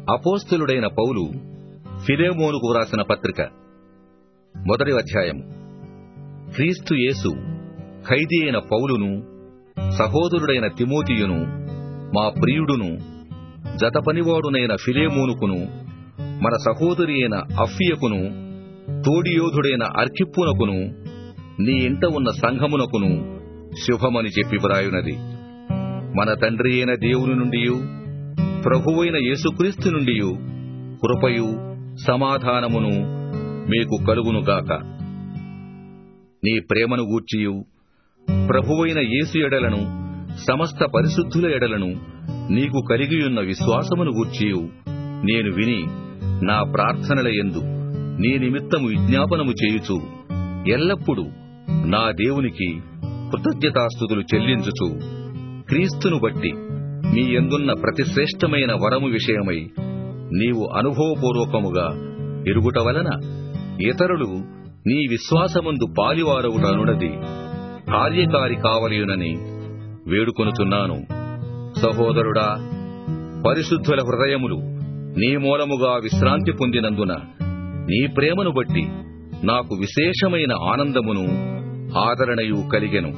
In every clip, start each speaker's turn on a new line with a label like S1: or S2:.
S1: అపోస్తలుడైన పౌలు ఫిలేమోనుకు వ్రాసిన పత్రిక మొదటి అధ్యాయం క్రీస్తు యేసు ఖైదీ అయిన పౌలును సహోదరుడైన తిమోతియును మా ప్రియుడును జతపనివాడునైన ఫిలేమోనుకును మన సహోదరి అయిన అఫ్ఫియకును తోడియోధుడైన అర్కిప్పునకును నీ ఇంట ఉన్న సంఘమునకును శుభమని చెప్పి వ్రాయునది మన తండ్రి అయిన దేవుని నుండి ప్రభువైన యేసుక్రీస్తు నుండి కృపయు సమాధానమును మీకు కలుగునుగాక నీ ప్రేమను గూర్చియు ప్రభువైన యేసు ఎడలను సమస్త పరిశుద్ధుల ఎడలను నీకు కలిగియున్న విశ్వాసమును గూర్చియు నేను విని నా ప్రార్థనల యందు నీ నిమిత్తము విజ్ఞాపనము చేయుచు ఎల్లప్పుడూ నా దేవునికి కృతజ్ఞతాస్థుతులు చెల్లించుచు క్రీస్తును బట్టి మీ ఎందున్న ప్రతి శ్రేష్టమైన వరము విషయమై నీవు అనుభవపూర్వకముగా ఎరుగుట వలన ఇతరులు నీ విశ్వాసమందు పాలివారవుట అనునది కార్యకారి కావలియునని వేడుకొనుచున్నాను సహోదరుడా పరిశుద్ధుల హృదయములు నీ మూలముగా విశ్రాంతి పొందినందున నీ ప్రేమను బట్టి నాకు విశేషమైన ఆనందమును ఆదరణయు కలిగెను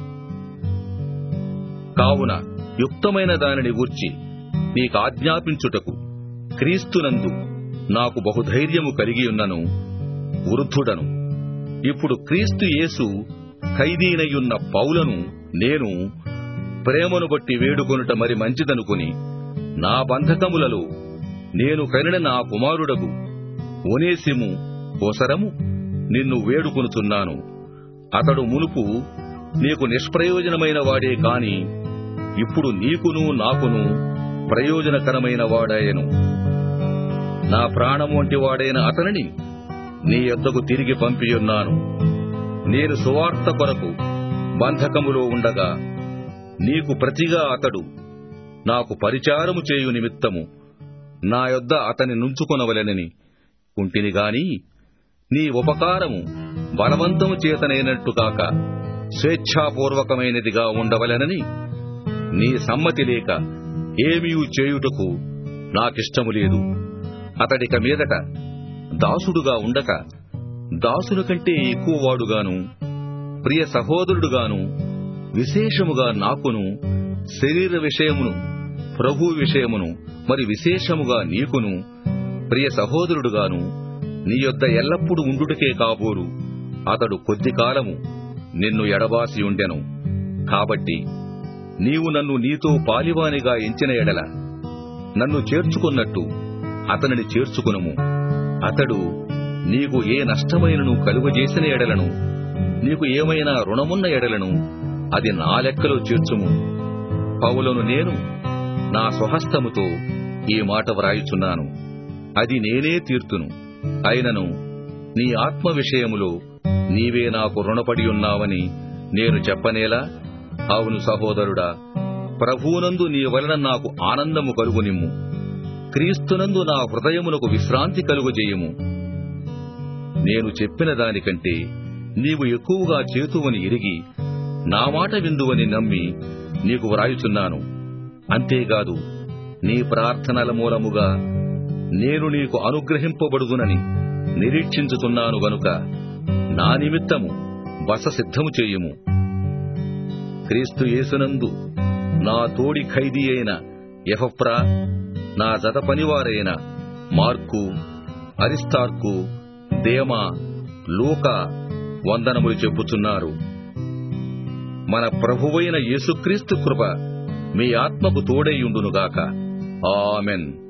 S1: కావున యుక్తమైన దానిని గూర్చి నీకాజ్ఞాపించుటకు క్రీస్తునందు నాకు బహుధైర్యము కలిగియున్నను వృద్ధుడను ఇప్పుడు క్రీస్తు యేసు ఖైదీనయున్న పౌలను నేను ప్రేమను బట్టి వేడుకొనుట మరి మంచిదనుకుని నా బంధకములలో నేను కనిన నా కుమారుడకు ఒనేసిము కోసరము నిన్ను వేడుకొనుచున్నాను అతడు మునుపు నీకు నిష్ప్రయోజనమైన వాడే కాని ఇప్పుడు నీకును నాకును ప్రయోజనకరమైన వాడాయను నా ప్రాణం వంటి వాడైన అతనిని నీ యొద్దకు తిరిగి పంపియున్నాను నేను సువార్త కొరకు బంధకములో ఉండగా నీకు ప్రతిగా అతడు నాకు పరిచారము చేయు నిమిత్తము నా యొద్ద అతని నుంచుకొనవలెనని కుంటిని గాని నీ ఉపకారము బలవంతము చేతనైనట్టు కాక స్వేచ్ఛాపూర్వకమైనదిగా ఉండవలెనని నీ సమ్మతి లేక ఏమీయూ చేయుటకు నాకిష్టము లేదు అతడిక మీదట దాసుడుగా ఉండక దాసుల కంటే ఎక్కువ వాడుగాను ప్రియ సహోదరుడుగాను విశేషముగా నాకును శరీర విషయమును ప్రభు విషయమును మరి విశేషముగా నీకును ప్రియ సహోదరుడుగాను నీ యొద్ద ఎల్లప్పుడూ ఉండుటకే కాబోరు అతడు కొద్ది కాలము నిన్ను ఎడబాసి ఉండెను కాబట్టి నీవు నన్ను నీతో పాలివానిగా ఎంచిన ఎడల నన్ను చేర్చుకున్నట్టు అతనిని చేర్చుకునుము అతడు నీకు ఏ నష్టమైనను కలుగజేసిన ఎడలను నీకు ఏమైనా రుణమున్న ఎడలను అది నా లెక్కలో చేర్చుము పౌలను నేను నా స్వహస్తముతో ఈ మాట వ్రాయుచున్నాను అది నేనే తీర్తును అయినను నీ ఆత్మ విషయములో నీవే నాకు రుణపడి ఉన్నావని నేను చెప్పనేలా అవును సహోదరుడా ప్రభువునందు నీ వలన నాకు ఆనందము కలుగునిమ్ము క్రీస్తునందు నా హృదయమునకు విశ్రాంతి కలుగజేయము నేను చెప్పిన దానికంటే నీవు ఎక్కువగా చేతువని ఎరిగి నా మాట విందువని నమ్మి నీకు వ్రాయుచున్నాను అంతేకాదు నీ ప్రార్థనల మూలముగా నేను నీకు అనుగ్రహింపబడుదునని నిరీక్షించుతున్నాను గనుక నా నిమిత్తము బస సిద్ధము చేయుము క్రీస్తు యేసునందు నా తోడి ఖైదీ అయిన ఎఫప్రా నా జత పనివారైన మార్కు అరిస్తార్కు దేమా లూకా వందనములు చెప్పుచున్నారు మన ప్రభువైన యేసుక్రీస్తు కృప మీ ఆత్మకు తోడైయుండునుగాక ఆమెన్